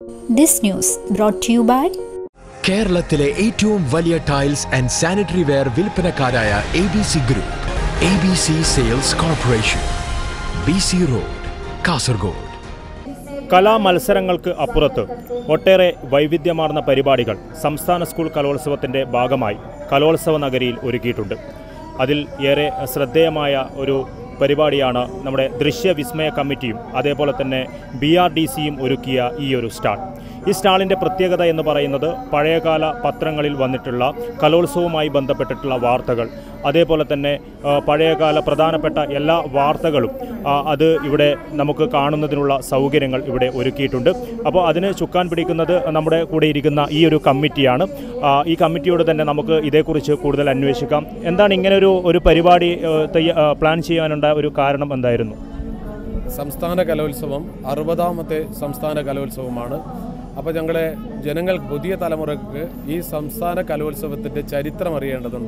This news brought to you by കേരളത്തിലെ ഏറ്റവും വലിയ ടൈൽസ് ആൻഡ് സാനിറ്ററി വെയർ വിൽപ്പനക്കാരായ A B C group A B C sales corporation B C road Kasaragod കലാമത്സരങ്ങൾക്ക് അപ്പുറത്ത് ഒട്ടേറെ വൈവിധ്യമാർന്ന പരിപാടികൾ സംസ്ഥാന സ്കൂൾ കലോത്സവത്തിൻ്റെ ഭാഗമായി കലോത്സവ നഗരിയിൽ ഒരുക്കിയിട്ടുണ്ട് അതിൽ ഏറെ ശ്രദ്ധേയമായ ഒരു പരിപാടിയാണ് നമ്മുടെ ദൃശ്യവിസ്മയ കമ്മിറ്റിയും അതേപോലെ തന്നെ ബി ആർ ഡി സിയും ഒരുക്കിയ ഈ ഒരു സ്റ്റാൾ ഈ സ്റ്റാളിൻ്റെ പ്രത്യേകത എന്ന് പറയുന്നത് പഴയകാല പത്രങ്ങളിൽ വന്നിട്ടുള്ള കലോത്സവവുമായി ബന്ധപ്പെട്ടിട്ടുള്ള വാർത്തകൾ അതേപോലെ തന്നെ ആ, പഴയകാല പ്രധാനപ്പെട്ട എല്ലാ വാർത്തകളും ആ, അത് ഇവിടെ നമുക്ക് കാണുന്നതിനുള്ള സൗകര്യങ്ങൾ ഇവിടെ ഒരുക്കിയിട്ടുണ്ട് അപ്പോൾ അതിന് ചുക്കാൻ പിടിക്കുന്നത് നമ്മുടെ കൂടെ ഇരിക്കുന്ന ഈ ഒരു കമ്മിറ്റിയാണ് ആ, ഈ കമ്മിറ്റിയോട് തന്നെ നമുക്ക് ഇതേക്കുറിച്ച് കൂടുതൽ അന്വേഷിക്കാം എന്താണ് ഇങ്ങനെ ഒരു ഒരു പരിപാടി ആ, തയ്യ- ആ, പ്ലാൻ ചെയ്യാനുണ്ടായ ഒരു കാരണം എന്തായിരുന്നു സംസ്ഥാന കലോത്സവം അറുപതാമത്തെ സംസ്ഥാന കലോത്സവമാണ് അപ്പോൾ ഞങ്ങളെ ജനങ്ങൾ പുതിയ തലമുറയ്ക്ക് ഈ സംസ്ഥാന കലോത്സവത്തിൻ്റെ ചരിത്രം അറിയേണ്ടതുണ്ട്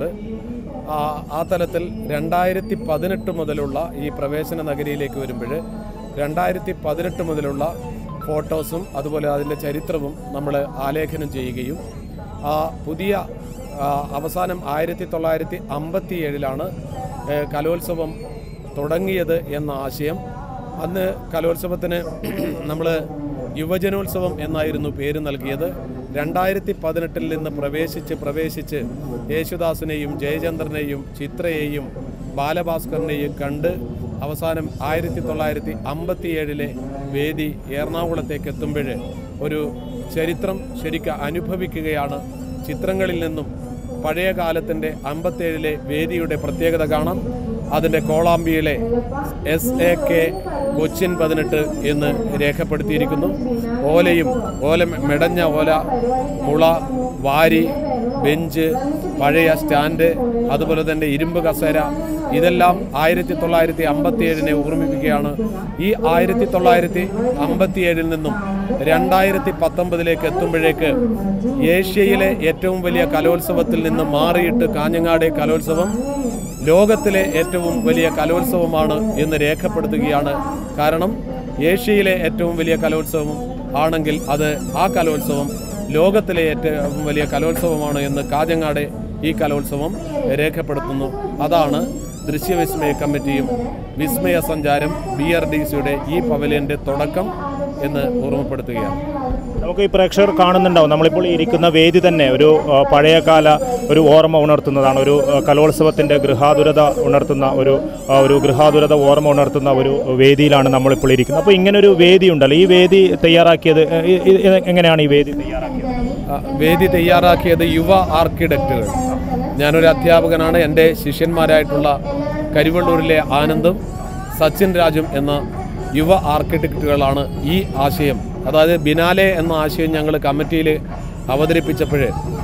ആ ആ തലത്തിൽ രണ്ടായിരത്തി പതിനെട്ട് മുതലുള്ള ഈ പ്രവേശന നഗരിയിലേക്ക് വരുമ്പോൾ രണ്ടായിരത്തി പതിനെട്ട് മുതലുള്ള ഫോട്ടോസും അതുപോലെ അതിൻ്റെ ചരിത്രവും നമ്മൾ ആലേഖനം ചെയ്യുകയും ആ പുതിയ ആ, അവസാനം ആയിരത്തി തൊള്ളായിരത്തി അമ്പത്തി ഏഴിലാണ് കലോത്സവം തുടങ്ങിയത് എന്ന ആശയം അന്ന് കലോത്സവത്തിന് നമ്മൾ യുവജനോത്സവം എന്നായിരുന്നു പേര് നൽകിയത് രണ്ടായിരത്തി പതിനെട്ടിൽ നിന്ന് പ്രവേശിച്ച് പ്രവേശിച്ച് യേശുദാസിനെയും ജയചന്ദ്രനെയും ചിത്രയെയും ബാലഭാസ്കറിനെയും കണ്ട് അവസാനം ആയിരത്തി തൊള്ളായിരത്തി അമ്പത്തിയേഴിലെ വേദി എറണാകുളത്തേക്ക് എത്തുമ്പോൾ ഒരു ചരിത്രം ശരിക്കും അനുഭവിക്കുകയാണ് ചിത്രങ്ങളിൽ നിന്നും പഴയ കാലത്തിൻ്റെ അമ്പത്തേഴിലെ വേദിയുടെ പ്രത്യേകത കാണാം അതിൻ്റെ കോളാമ്പിയിലെ എസ് എ കെ കൊച്ചിൻ പതിനെട്ട് എന്ന് രേഖപ്പെടുത്തിയിരിക്കുന്നു ഓലയും ഓല മെടഞ്ഞ ഓല മുള വാരി ബെഞ്ച് പഴയ സ്റ്റാൻഡ് അതുപോലെ തന്നെ ഇരുമ്പ് കസേര ഇതെല്ലാം ആയിരത്തി തൊള്ളായിരത്തി അമ്പത്തി ഏഴിനെ ഓർമ്മിപ്പിക്കുകയാണ് ഈ ആയിരത്തി തൊള്ളായിരത്തി അമ്പത്തി ഏഴിൽ നിന്നും രണ്ടായിരത്തി പത്തൊമ്പതിലേക്ക് എത്തുമ്പോഴേക്ക് ഏഷ്യയിലെ ഏറ്റവും വലിയ കലോത്സവത്തിൽ നിന്ന് മാറിയിട്ട് കാഞ്ഞങ്ങാട് കലോത്സവം ലോകത്തിലെ ഏറ്റവും വലിയ കലോത്സവമാണ് എന്ന് രേഖപ്പെടുത്തുകയാണ് കാരണം ഏഷ്യയിലെ ഏറ്റവും വലിയ കലോത്സവം ആണെങ്കിൽ അത് ആ കലോത്സവം ലോകത്തിലെ ഏറ്റവും വലിയ കലോത്സവമാണ് എന്ന് കാഞ്ഞങ്ങാട് ഈ കലോത്സവം രേഖപ്പെടുത്തുന്നു അതാണ് ദൃശ്യവിസ്മയ കമ്മിറ്റിയും വിസ്മയ സഞ്ചാരം ബി ആർ ഡി സിയുടെ ഈ പവലിയൻ്റെ തുടക്കം എന്ന് ഓർമ്മപ്പെടുത്തുകയാണ് നമുക്ക് ഈ പ്രേക്ഷകർ കാണുന്നുണ്ടാവും നമ്മളിപ്പോൾ ഇരിക്കുന്ന വേദി തന്നെ ഒരു ആ, പഴയകാല ഒരു ഓർമ്മ ഉണർത്തുന്നതാണ് ഒരു ആ, കലോത്സവത്തിൻ്റെ ഗൃഹാതുരത ഉണർത്തുന്ന ഒരു ആ, ഒരു ഗൃഹാതുരത ഓർമ്മ ഉണർത്തുന്ന ഒരു വേദിയിലാണ് നമ്മളിപ്പോൾ ഇരിക്കുന്നത് അപ്പോൾ ഇങ്ങനെ ഒരു വേദി ഉണ്ടല്ലോ ഈ വേദി തയ്യാറാക്കിയത് എ, ഇ- ഇ- എങ്ങനെയാണ് ഈ വേദി തയ്യാറാക്കിയത് ആ, വേദി തയ്യാറാക്കിയത് യുവ ആർക്കിടെക്റ്റുകൾ ഞാനൊരു അധ്യാപകനാണ് എൻ്റെ ശിഷ്യന്മാരായിട്ടുള്ള കരിവള്ളൂരിലെ ആനന്ദും സച്ചിൻ രാജും എന്ന യുവ ആർക്കിടെക്റ്റുകളാണ് ഈ ആശയം അതായത് ബിനാലെ എന്ന ആശയം ഞങ്ങൾ കമ്മിറ്റിയിൽ അവതരിപ്പിച്ചപ്പോൾ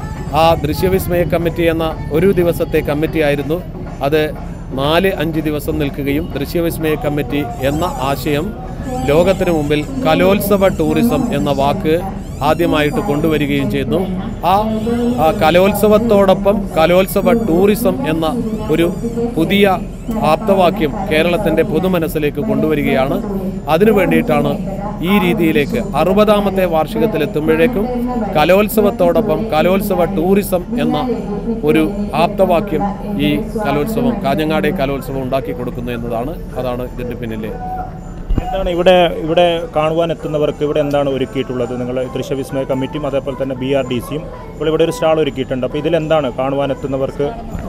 ആ ദൃശ്യവിസ്മയ കമ്മിറ്റി എന്ന ഒരു ദിവസത്തെ കമ്മിറ്റി ആയിരുന്നു അത് നാല് അഞ്ച് ദിവസം നിൽക്കുകയും ദൃശ്യവിസ്മയ കമ്മിറ്റി എന്ന ആശയം ലോകത്തിന് മുമ്പിൽ കലോത്സവ ടൂറിസം എന്ന വാക്ക് ആദ്യമായിട്ട് കൊണ്ടുവരികയും ചെയ്യുന്നു ആ ആ കലോത്സവത്തോടൊപ്പം കലോത്സവ ടൂറിസം എന്ന ഒരു പുതിയ ആപ്തവാക്യം കേരളത്തിൻ്റെ പൊതുമനസ്സിലേക്ക് കൊണ്ടുവരികയാണ് അതിനു വേണ്ടിയിട്ടാണ് ഈ രീതിയിലേക്ക് അറുപതാമത്തെ വാർഷികത്തിലെത്തുമ്പോഴേക്കും കലോത്സവത്തോടൊപ്പം കലോത്സവ ടൂറിസം എന്ന ഒരു ആപ്തവാക്യം ഈ കലോത്സവം കാഞ്ഞങ്ങാടെ കലോത്സവം ഉണ്ടാക്കി കൊടുക്കുന്നു എന്നതാണ് അതാണ് ഇതിൻ്റെ പിന്നിലെ എന്താണ് ഇവിടെ ഇവിടെ കാണുവാൻ എത്തുന്നവർക്ക് ഇവിടെ എന്താണ് ഒരുക്കിയിട്ടുള്ളത് നിങ്ങൾ ദൃശ്യവിസ്മയ കമ്മിറ്റിയും അതേപോലെ തന്നെ ബി ആർ ഡി സിയും ഇപ്പോൾ ഇവിടെ ഒരു സ്റ്റാൾ ഒരുക്കിയിട്ടുണ്ട് അപ്പോൾ ഇതിലെന്താണ് കാണുവാൻ എത്തുന്നവർക്ക്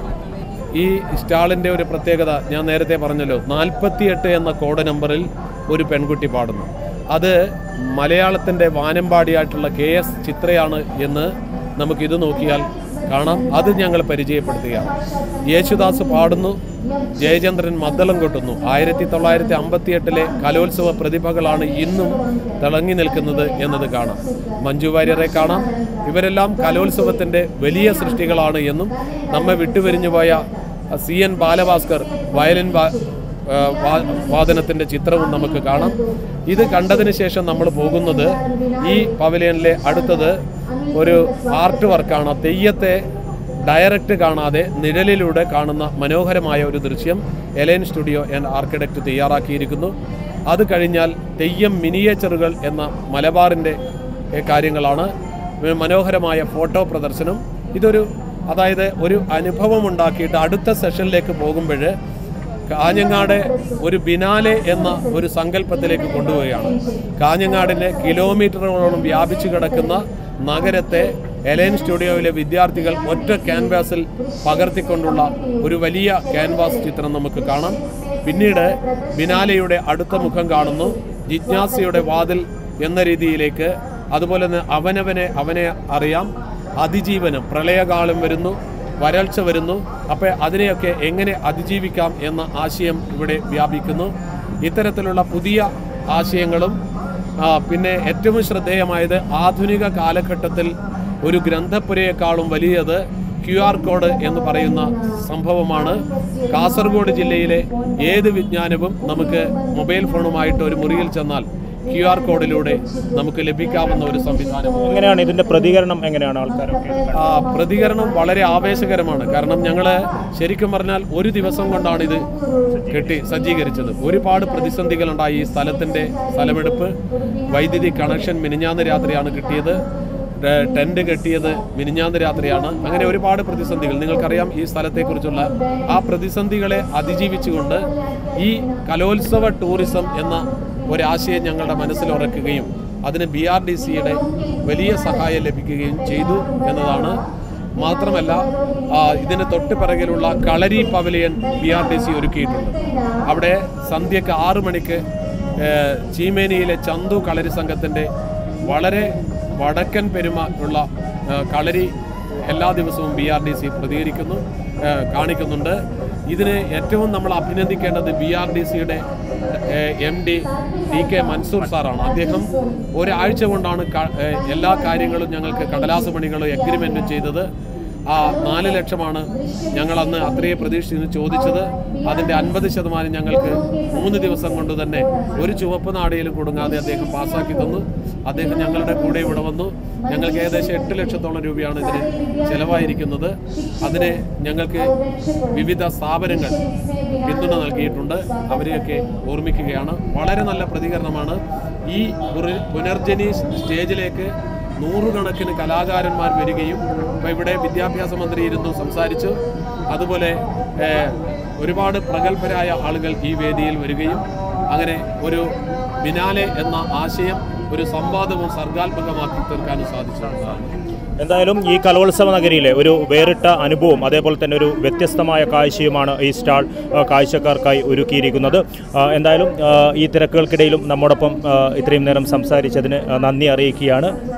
ഈ സ്റ്റാളിൻ്റെ ഒരു പ്രത്യേകത ഞാൻ നേരത്തെ പറഞ്ഞല്ലോ നാൽപ്പത്തിയെട്ട് എന്ന കോഡ് നമ്പറിൽ ഒരു പെൺകുട്ടി പാടുന്നു അത് മലയാളത്തിൻ്റെ വാനമ്പാടിയായിട്ടുള്ള കെ എസ് ചിത്രയാണ് എന്ന് നമുക്കിത് നോക്കിയാൽ കാണാം അത് ഞങ്ങൾ പരിചയപ്പെടുത്തുകയാണ് യേശുദാസ് പാടുന്നു ജയചന്ദ്രൻ മദ്ദളം കൊട്ടുന്നു ആയിരത്തി തൊള്ളായിരത്തി അമ്പത്തിയെട്ടിലെ കലോത്സവ പ്രതിഭകളാണ് ഇന്നും തിളങ്ങി നിൽക്കുന്നത് എന്നത് കാണാം മഞ്ജു വാര്യരെ കാണാം ഇവരെല്ലാം കലോത്സവത്തിൻ്റെ വലിയ സൃഷ്ടികളാണ് എന്നും നമ്മെ വിട്ടുപിരിഞ്ഞു പോയ സി എൻ ബാലഭാസ്കർ വയലിൻ വാ ആ, വാ- വാദനത്തിൻ്റെ ചിത്രവും നമുക്ക് കാണാം ഇത് കണ്ടതിന് ശേഷം നമ്മൾ പോകുന്നത് ഈ പവലിയനിലെ അടുത്തത് ഒരു ആർട്ട് വർക്കാണ് തെയ്യത്തെ ഡയറക്റ്റ് കാണാതെ നിഴലിലൂടെ കാണുന്ന മനോഹരമായ ഒരു ദൃശ്യം എലൈൻ സ്റ്റുഡിയോ ആൻഡ് ആർക്കിടെക്റ്റ് തയ്യാറാക്കിയിരിക്കുന്നു അത് കഴിഞ്ഞാൽ തെയ്യം മിനിയേച്ചറുകൾ എന്ന മലബാറിൻ്റെ ഏ, കാര്യങ്ങളാണ് ഏ, മനോഹരമായ ഫോട്ടോ പ്രദർശനം ഇതൊരു അതായത് ഒരു അനുഭവം ഉണ്ടാക്കിയിട്ട് അടുത്ത സെഷനിലേക്ക് പോകുമ്പോൾ കാഞ്ഞങ്ങാട് ഒരു ബിനാലെ എന്ന ഒരു സങ്കല്പത്തിലേക്ക് കൊണ്ടുപോവുകയാണ് കാഞ്ഞങ്ങാടിൻ്റെ കിലോമീറ്ററുകളോളം വ്യാപിച്ചു കിടക്കുന്ന നഗരത്തെ എലൈൻ സ്റ്റുഡിയോയിലെ വിദ്യാർത്ഥികൾ ഒറ്റ ക്യാൻവാസിൽ പകർത്തിക്കൊണ്ടുള്ള ഒരു വലിയ ക്യാൻവാസ് ചിത്രം നമുക്ക് കാണാം പിന്നീട് ബിനാലെയുടെ അടുത്ത മുഖം കാണുന്നു ജിജ്ഞാസയുടെ വാതിൽ എന്ന രീതിയിലേക്ക് അതുപോലെ തന്നെ അവനവനെ അവനെ അറിയാം അതിജീവനം പ്രളയകാലം വരുന്നു വരൾച്ച വരുന്നു അപ്പോൾ അതിനെയൊക്കെ എങ്ങനെ അതിജീവിക്കാം എന്ന ആശയം ഇവിടെ വ്യാപിക്കുന്നു ഇത്തരത്തിലുള്ള പുതിയ ആശയങ്ങളും ആ, പിന്നെ ഏറ്റവും ശ്രദ്ധേയമായത് ആധുനിക കാലഘട്ടത്തിൽ ഒരു ഗ്രന്ഥപ്പുരയെക്കാളും വലിയത് ക്യു ആർ കോഡ് എന്ന് പറയുന്ന സംഭവമാണ് കാസർഗോഡ് ജില്ലയിലെ ഏത് വിജ്ഞാനവും നമുക്ക് മൊബൈൽ ഫോണുമായിട്ട് ഒരു മുറിയിൽ ചെന്നാൽ ക്യു ആർ കോഡിലൂടെ നമുക്ക് ലഭിക്കാവുന്ന ഒരു സംവിധാനം എങ്ങനെയാണ് ഇതിന്റെ പ്രതികരണം എങ്ങനെയാണ് ആൾക്കാരൊക്കെ ആ, പ്രതികരണം വളരെ ആവേശകരമാണ് കാരണം ഞങ്ങൾ ശരിക്കും പറഞ്ഞാൽ ഒരു ദിവസം കൊണ്ടാണ് ഇത് കെട്ടി സജ്ജീകരിച്ചത് ഒരുപാട് പ്രതിസന്ധികളുണ്ടായി ഈ സ്ഥലത്തിൻ്റെ സ്ഥലമെടുപ്പ് വൈദ്യുതി കണക്ഷൻ മിനിഞ്ഞാന്ന് രാത്രിയാണ് കിട്ടിയത് ടെ- ടെന്റ് കെട്ടിയത് മിനിഞ്ഞാന്ന് രാത്രിയാണ് അങ്ങനെ ഒരുപാട് പ്രതിസന്ധികൾ നിങ്ങൾക്കറിയാം ഈ സ്ഥലത്തെക്കുറിച്ചുള്ള ആ പ്രതിസന്ധികളെ അതിജീവിച്ചുകൊണ്ട് ഈ കലോത്സവ ടൂറിസം എന്ന ഒരാശയം ഞങ്ങളുടെ മനസ്സിൽ ഉറക്കുകയും അതിന് ബി ആർ ഡി സിയുടെ വലിയ സഹായം ലഭിക്കുകയും ചെയ്തു എന്നതാണ് മാത്രമല്ല ആ, ഇതിന് തൊട്ട് പിറകിലുള്ള Kalari pavilion B R D C ഒരുക്കിയിട്ടുണ്ട് അവിടെ സന്ധ്യക്ക് ആറു മണിക്ക് ഏ, ചീമേനിയിലെ ചന്തു കളരി സംഘത്തിൻ്റെ വളരെ വടക്കൻ പെരുമ ഉള്ള ആ, കളരി എല്ലാ ദിവസവും ബി ആർ ഡി സി പ്രതികരിക്കുന്നു ആ, കാണിക്കുന്നുണ്ട് ഇതിന് ഏറ്റവും നമ്മൾ അഭിനന്ദിക്കേണ്ടത് ബി ആർ ഡി സിയുടെ M D T K Mansoor സാറാണ് അദ്ദേഹം ഒരാഴ്ച കൊണ്ടാണ് ക- ഏ, എല്ലാ കാര്യങ്ങളും ഞങ്ങൾക്ക് കടലാസ് പണികളും എഗ്രിമെൻറ്റും ചെയ്തത് ആ നാല് ലക്ഷമാണ് ഞങ്ങൾ അന്ന് അത്രയും പ്രതീക്ഷിച്ച് ചോദിച്ചത് അതിൻ്റെ അൻപത് ശതമാനം ഞങ്ങൾക്ക് മൂന്ന് ദിവസം കൊണ്ട് തന്നെ ഒരു ചുവപ്പ് നാടയിലും കൊടുങ്ങാതെ അദ്ദേഹം പാസ്സാക്കി തന്നു അദ്ദേഹം ഞങ്ങളുടെ കൂടെ ഇവിടെ വന്നു ഞങ്ങൾക്ക് ഏകദേശം എട്ട് ലക്ഷത്തോളം രൂപയാണ് ഇതിന് ചിലവായിരിക്കുന്നത് അതിന് ഞങ്ങൾക്ക് വിവിധ സ്ഥാപനങ്ങൾ പിന്തുണ നൽകിയിട്ടുണ്ട് അവരെയൊക്കെ ഓർമ്മിക്കുകയാണ് വളരെ നല്ല പ്രതികരണമാണ് ഈ പുര- പുനർജനി സ്റ്റേജിലേക്ക് നൂറുകണക്കിന് കലാകാരന്മാർ വരികയും ഇപ്പോൾ ഇവിടെ വിദ്യാഭ്യാസ മന്ത്രി ഇരുന്നു സംസാരിച്ചു അതുപോലെ ഏഹ്, ഒരുപാട് പ്രഗത്ഭരായ ആളുകൾ ഈ വേദിയിൽ വരികയും അങ്ങനെ ഒരു ബിനാലെ എന്ന ആശയം ഒരു സംവാദവും സർഗാത്മകമാക്കി തീർക്കാനും സാധിച്ചു എന്തായാലും ഈ കലോത്സവ നഗരിയിലെ ഒരു വേറിട്ട അനുഭവം അതേപോലെ തന്നെ ഒരു വ്യത്യസ്തമായ കാഴ്ചയുമാണ് ഈ സ്റ്റാൾ ആ, കാഴ്ചക്കാർക്കായി ഒരുക്കിയിരിക്കുന്നത് ആ, എന്തായാലും ആ, ഈ തിരക്കുകൾക്കിടയിലും നമ്മോടൊപ്പം ആ, ഇത്രയും നേരം സംസാരിച്ചതിന് ആ, നന്ദി അറിയിക്കുകയാണ്